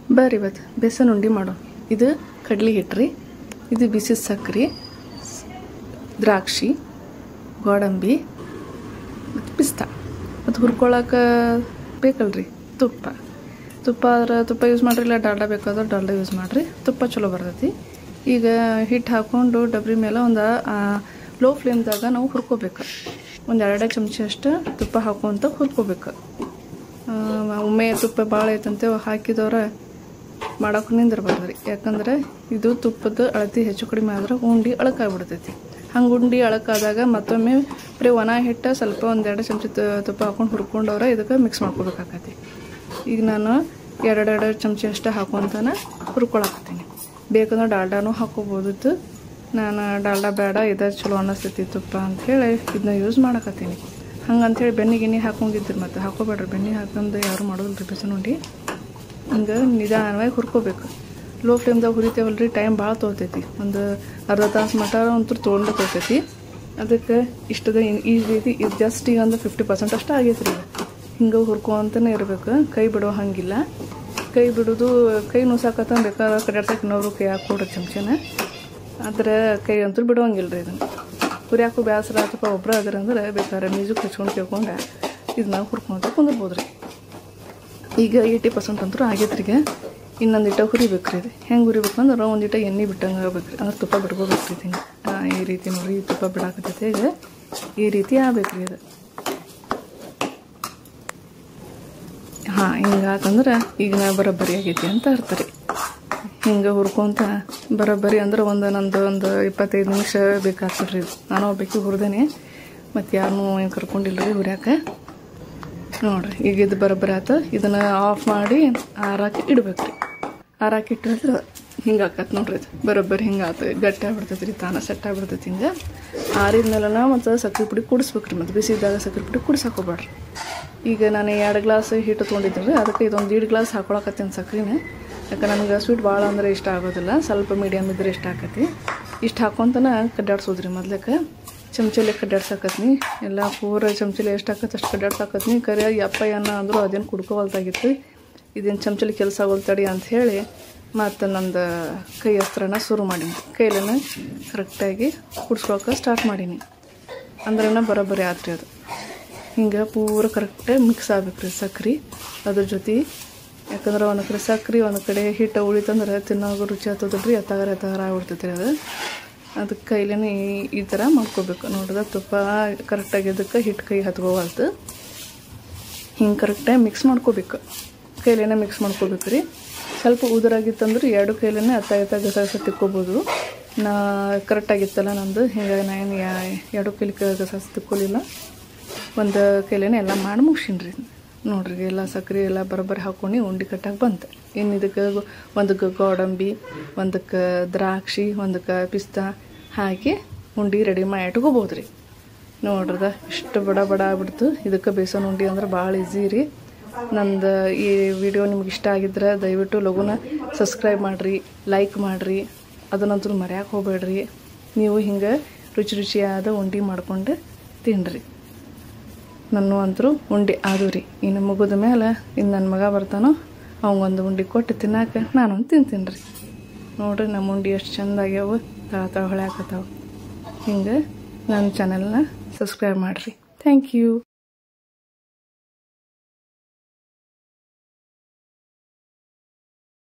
ಬರ್ರಿ ಇವತ್ತು ಬೇಸನ್ ಉಂಡೆ ಮಾಡೋ ಇದು ಕಡ್ಲಿ ಹಿಟ್ರಿ ಇದು ಬಿಸಿ ಸಕ್ರೆ ದ್ರಾಕ್ಷಿ ಗೋಡಂಬಿ ಮತ್ತು ಪಿಸ್ತಾ ಮತ್ತು ಹುರ್ಕೊಳಕ್ಕೆ ಬೇಕಲ್ರಿ ತುಪ್ಪ ತುಪ್ಪ ಆದ್ರೆ ತುಪ್ಪ ಯೂಸ್ ಮಾಡ್ರಿ ಇಲ್ಲ ಡಾಲ್ಡ ಬೇಕಾದ್ರೆ ಡಾಲ್ಡ ಯೂಸ್ ಮಾಡಿರಿ ತುಪ್ಪ ಚಲೋ ಬರ್ತೈತಿ ಈಗ ಹಿಟ್ಟು ಹಾಕ್ಕೊಂಡು ಡಬ್ರಿ ಮೇಲೆ ಒಂದು ಲೋ ಫ್ಲೇಮ್ದಾಗ ನಾವು ಹುರ್ಕೋಬೇಕು ಒಂದು ಎರಡೇ ಚಮಚ ಅಷ್ಟು ತುಪ್ಪ ಹಾಕ್ಕೊಂತ ಹುರ್ಕೋಬೇಕು ಆ, ಒಮ್ಮೆ ತುಪ್ಪ ಭಾಳ ಐತಂತೆ ಹಾಕಿದವ್ರ ಮಾಡೋಕೆ ನಿಂದಿರ್ಬಾರ್ದು ರೀ ಯಾಕಂದ್ರೆ ಇದು ತುಪ್ಪದ ಅಳತಿ ಹೆಚ್ಚು ಕಡಿಮೆ ಆದ್ರೆ ಉಂಡೆ ಅಳಕಾಗ್ಬಿಡ್ತೈತಿ ಹಂಗೆ ಉಂಡೆ ಅಳಕಾದಾಗ ಮತ್ತೊಮ್ಮೆ ಬರೀ ಒಣ ಹಿಟ್ಟು ಸ್ವಲ್ಪ ಒಂದೆರಡು ಚಮಚ ತು- ತುಪ್ಪ ಹಾಕೊಂಡು ಹುರ್ಕೊಂಡವ್ರ ಇದಕ್ಕೆ ಮಿಕ್ಸ್ ಮಾಡ್ಕೋಬೇಕಾಕತಿ ಈಗ ನಾನು ಎರಡೆರಡು ಚಮಚ ಅಷ್ಟು ಹಾಕೊಂತಾನೆ ಹುರ್ಕೊಳಕತ್ತೀನಿ ಬೇಕಂದ್ರೆ ಡಾಲ್ಡಾನು ಹಾಕೋಬೋದಿತ್ತು ನಾನು ಡಾಲ್ಡ ಬೇಡ ಇದು ಚಲೋ ಅನ್ನಿಸ್ತೈತಿ ತುಪ್ಪ ಅಂಥೇಳಿ ಇದನ್ನ ಯೂಸ್ ಮಾಡಕತ್ತೀನಿ ಹಂಗಂಥೇಳಿ ಬೆಣ್ಣೆ ಗಿಣ್ಣೆ ಹಾಕೊಂಡಿದ್ರಿ ಮತ್ತು ಹಾಕೋಬೇಡ್ರಿ ಬೆಣ್ಣೆ ಹಾಕೊಂಡು ಯಾರು ಮಾಡೋದಿಲ್ಲ ರೀ ಬೇಸನ್ ಉಂಡೆ ಹಿಂಗೆ ನಿಧಾನವಾಗಿ ಹುರ್ಕೋಬೇಕು ಲೋ ಫ್ಲೇಮ್ದಾಗ ಹುರಿತೇವಲ್ರಿ ಟೈಮ್ ಭಾಳ ತೊಗೊತೈತಿ ಒಂದು ಅರ್ಧ ತಾಸು ಮಟ ಅಂತೂ ತೊಗೊಂಡು ತೊಗೊತೈತಿ ಅದಕ್ಕೆ ಇಷ್ಟದ ಇನ್- ಈ ರೀತಿ ಇದು ಜಸ್ಟ್ ಈಗ ಒಂದು ಫಿಫ್ಟಿ ಪರ್ಸೆಂಟ್ ಅಷ್ಟು ಆಗೈತೆ ರೀ ಹಿಂಗೆ ಹುರ್ಕೊಂತನೇ ಇರಬೇಕು ಕೈ ಬಿಡೋ ಹಂಗಿಲ್ಲ ಕೈ ಬಿಡೋದು ಕೈ ನುಸಾಕತ್ತ ಬೇಕಾದ್ರೆ ಕಡ್ಯಾಡ್ಸಕ್ಕೆ ಇನ್ನೊಬ್ರು ಕೈ ಹಾಕ್ಕೊಡ್ರಿ ಚಮಚನ ಆದ್ರೆ ಕೈ ಅಂತೂ ಬಿಡೋಂಗಿಲ್ಲ ರೀ ಇದನ್ನು ಹುರಿಯಾಕೋ ಬೇಸರ ಅಥವಾ ಒಬ್ಬರು ಅದ್ರ ಅಂದ್ರೆ ಬೇಕಾದ್ರೆ ಮ್ಯೂಸಿಕ್ ಹಚ್ಕೊಂಡು ಕೇಳ್ಕೊಂಡು ಇದನ್ನ ಹುರ್ಕೊಂತ ಕುಂದಿರ್ಬೋದು ರೀ ಈಗ ಏಯ್ಟಿ ಪರ್ಸೆಂಟ್ ಅಂತೂ ಆಗೈತೆ ರೀ ಈಗ ಇನ್ನೊಂದು ಇಟ್ಟ ಹುರಿಬೇಕು ರೀ ಇದು ಹೆಂಗೆ ಹುರಿಬೇಕು ಅಂದ್ರೆ ಒಂದು ಇಟ್ಟ ಎಣ್ಣೆ ಬಿಟ್ಟಂಗೆ ಆಗ್ಬೇಕು ರೀ ಅಂದ್ರೆ ತುಪ್ಪ ಬಿಡ್ಕೋಬೇಕು ರೀ ಹಿಂಗೆ ಹಾಂ ಈ ರೀತಿ ನೋಡ್ರಿ ಈ ತುಪ್ಪ ಬಿಡಾಕತ್ತೈತೆ ಈಗ ಈ ರೀತಿ ಆಗ್ಬೇಕು ರೀ ಇದು ಹಾಂ ಹಿಂಗಾತಂದ್ರೆ ಈಗ ನಾ ಬರೋಬ್ಬರಿ ಆಗೈತಿ ಅಂತ ಅರ್ಥ ರೀ ಹಿಂಗೆ ಹುರ್ಕೊಂತ ಬರೋಬ್ಬರಿ ಅಂದ್ರೆ ಒಂದು ನಂದು ಒಂದು ಇಪ್ಪತ್ತೈದು ನಿಮಿಷ ಬೇಕಾಗ್ತದೆ ರೀ ಇದು ನಾನು ಒಬ್ಬಾಕಿ ಹುರಿದೇನೆ ಮತ್ತು ಯಾರನ್ನೂ ಏನು ಕರ್ಕೊಂಡಿಲ್ಲ ರೀ ಹುರ್ಯಾಕೆ ನೋಡ್ರಿ ಈಗ ಇದು ಬರೋಬ್ಬರಿ ಆತು ಇದನ್ನು ಆಫ್ ಮಾಡಿ ಆರಾಕಿ ಇಡ್ಬೇಕು ರೀ ಆರಾಕಿ ಇಟ್ಟಿದ್ರೆ ಹಿಂಗೆ ಆಕತ್ ನೋಡ್ರಿ ಇದು ಬರೋಬ್ಬರಿ ಹಿಂಗೆ ಆತು ಗಟ್ಟಿ ಆಗ್ಬಿಡ್ತೈತಿ ರೀ ತಾನ ಸೆಟ್ ಆಗ್ಬಿಡ್ತೈತಿ ಹಿಂಗೆ ಆರಿದ್ಮೇಲೆ ಮತ್ತು ಸಕ್ಕರೆ ಪುಡಿ ಕುಡಿಸ್ಬೇಕು ರೀ ಮತ್ತು ಬಿಸಿ ಇದ್ದಾಗ ಸಕ್ಕರೆ ಪುಡಿ ಕುಡಿಸಾಕೋಬೇಡ್ರಿ ಈಗ ನಾನು ಎರಡು ಗ್ಲಾಸ್ ಹಿಟ್ಟು ತೊಗೊಂಡಿದ್ದೀನಿ ರೀ ಅದಕ್ಕೆ ಇದೊಂದು ದೀಡ್ ಗ್ಲಾಸ್ ಹಾಕೊಳಕತ್ತೀನಿ ಸಕ್ರೆನ ಯಾಕೆ ನನಗೆ ಸ್ವೀಟ್ ಭಾಳ ಅಂದ್ರೆ ಇಷ್ಟ ಆಗೋದಿಲ್ಲ ಸ್ವಲ್ಪ ಮೀಡಿಯಮ್ ಇದ್ರೆ ಇಷ್ಟ ಆಕತಿ ಇಷ್ಟು ಹಾಕ್ಕೊಂತನ ಕಡ್ಡಾಡ್ಸೋದ್ರಿ ಮೊದ್ಲಕ್ಕೆ ಚಮಚಲೆ ಕಡ್ಡಾಡ್ಸಾಕತ್ನಿ ಎಲ್ಲ ಪೂರ ಚಮಚಲೆ ಎಷ್ಟು ಹಾಕತ್ತೆ ಅಷ್ಟು ಕಡ್ಡಾಡ್ಸಾಕತ್ನಿ ಕರೆ ಯಪ್ಪ ಅನ್ನ ಅಂದ್ರು ಅದೇನು ಕುಡ್ಕೋವಲ್ತಾಗಿತ್ತು ಇದೇನು ಚಮಚಲಿ ಕೆಲಸ ಆಗೋಲ್ತಡಿ ಅಂತ ಹೇಳಿ ಮತ್ತು ನಂದು ಕೈ ಅಸ್ತ್ರನ ಶುರು ಮಾಡೀನಿ ಕೈಲನ ಕರೆಕ್ಟಾಗಿ ಕುಡ್ಸ್ಕೊಳಕ್ಕೆ ಸ್ಟಾರ್ಟ್ ಮಾಡೀನಿ ಅಂದ್ರೇನ ಬರೋಬ್ಬರಿ ಆತ್ರಿ ಅದು ಹಿಂಗೆ ಪೂರ ಕರೆಕ್ಟಾಗಿ ಮಿಕ್ಸ್ ಆಗ್ಬೇಕು ರೀ ಸಕ್ರೆ ಅದ್ರ ಜೊತೆ ಯಾಕಂದ್ರೆ ಒಂದು ಕಡೆ ಸಕ್ರೆ ಒಂದು ಕಡೆ ಹಿಟ್ಟು ಉಳಿತಂದ್ರೆ ತಿನ್ನೋದು ರುಚಿ ಆಗ್ತದಲ್ರಿ ಎತ್ತಾಗಾರ ಎತ್ತಾಗಾರ ಆಗ್ಬಿಡ್ತೈತಿ ರೀ ಅದು ಅದಕ್ಕೆ ಕೈಲೇನೆ ಈ ಈ ಥರ ಮಾಡ್ಕೋಬೇಕು ನೋಡಿದ್ರೆ ತುಪ್ಪ ಕರೆಕ್ಟಾಗಿದ್ದಕ್ಕೆ ಹಿಟ್ಟು ಕೈ ಹತ್ಕೋವಲ್ತು ಹಿಂಗೆ ಕರೆಕ್ಟಾಗಿ ಮಿಕ್ಸ್ ಮಾಡ್ಕೋಬೇಕು ಕೈಲೇನೆ ಮಿಕ್ಸ್ ಮಾಡ್ಕೋಬೇಕು ರೀ ಸ್ವಲ್ಪ ಉದುರಾಗಿತ್ತಂದ್ರೆ ಎರಡು ಕೈಲೇನೆ ಅತ್ತ ಎತ್ತ ಗಸ ಗಸ ತಿಕ್ಕೋಬೋದು ನಾ ಕರೆಕ್ಟಾಗಿತ್ತಲ್ಲ ನಂದು ಹಿಂಗಾಗಿ ನಾ ಏನು ಎರಡು ಕೈಲಿ ಗಸ ಗಸ ತಿಕ್ಕೊಲಿಲ್ಲ ಒಂದು ಕೈಲೇನೆ ಎಲ್ಲ ಮಾಡಿ ಮುಗ್ಸೀನಿ ರೀ ನೋಡ್ರಿ ಎಲ್ಲ ಸಕ್ರೆ ಎಲ್ಲ ಬರೋಬ್ಬರಿ ಹಾಕ್ಕೊಂಡು ಉಂಡೆ ಕಟ್ಟಕ್ಕೆ ಬಂತು ಇನ್ನು ಇದಕ್ಕೆ ಒಂದಕ್ಕೆ ಗೋಡಂಬಿ ಒಂದಕ್ಕೆ ದ್ರಾಕ್ಷಿ ಒಂದಕ್ಕೆ ಪಿಸ್ತಾ ಹಾಕಿ ಉಂಡೆ ರೆಡಿ ಮಾಡಿ ಇಟ್ಕೋಬೋದು ರೀ ನೋಡ್ರದ ಇಷ್ಟು ಬಡ ಬಡ ಆಗ್ಬಿಡ್ತು ಇದಕ್ಕೆ ಬೇಸನ್ ಉಂಡೆ ಅಂದ್ರೆ ಭಾಳ ಈಸಿ ರೀ ನಂದು ಈ ವಿಡಿಯೋ ನಿಮ್ಗೆ ಇಷ್ಟ ಆಗಿದ್ರೆ ದಯವಿಟ್ಟು ಲಘುನ ಸಬ್ಸ್ಕ್ರೈಬ್ ಮಾಡಿರಿ ಲೈಕ್ ಮಾಡಿರಿ ಅದನ್ನಂತೂ ಮರ್ಯಾಕೆ ಹೋಗ್ಬೇಡ್ರಿ ನೀವು ಹಿಂಗೆ ರುಚಿ ರುಚಿಯಾದ ಉಂಡೆ ಮಾಡ್ಕೊಂಡು ತಿನ್ನಿರಿ ನನ್ನ ಅಂತರೂ ಉಂಡೆ ಆದು ರೀ ಇನ್ನು ಮುಗಿದ ಮೇಲೆ ಇನ್ನು ನನ್ನ ಮಗ ಬರ್ತಾನೋ ಅವಂಗೊಂದು ಉಂಡೆ ಕೊಟ್ಟು ತಿನ್ನಾಕ ನಾನೊಂದು ತಿಂತೀನಿ ರೀ ನೋಡ್ರಿ ನಮ್ಮ ಉಂಡೆ ಎಷ್ಟು ಚಂದ ಆಗ್ಯಾವ ತಳ ತಳ ಹೊಳ್ಯಾಕತ್ತಾವ ಹಿಂಗೆ ನನ್ನ ಚಾನಲ್ನ ಸಬ್ಸ್ಕ್ರೈಬ್ ಮಾಡಿರಿ ಥ್ಯಾಂಕ್ ಯು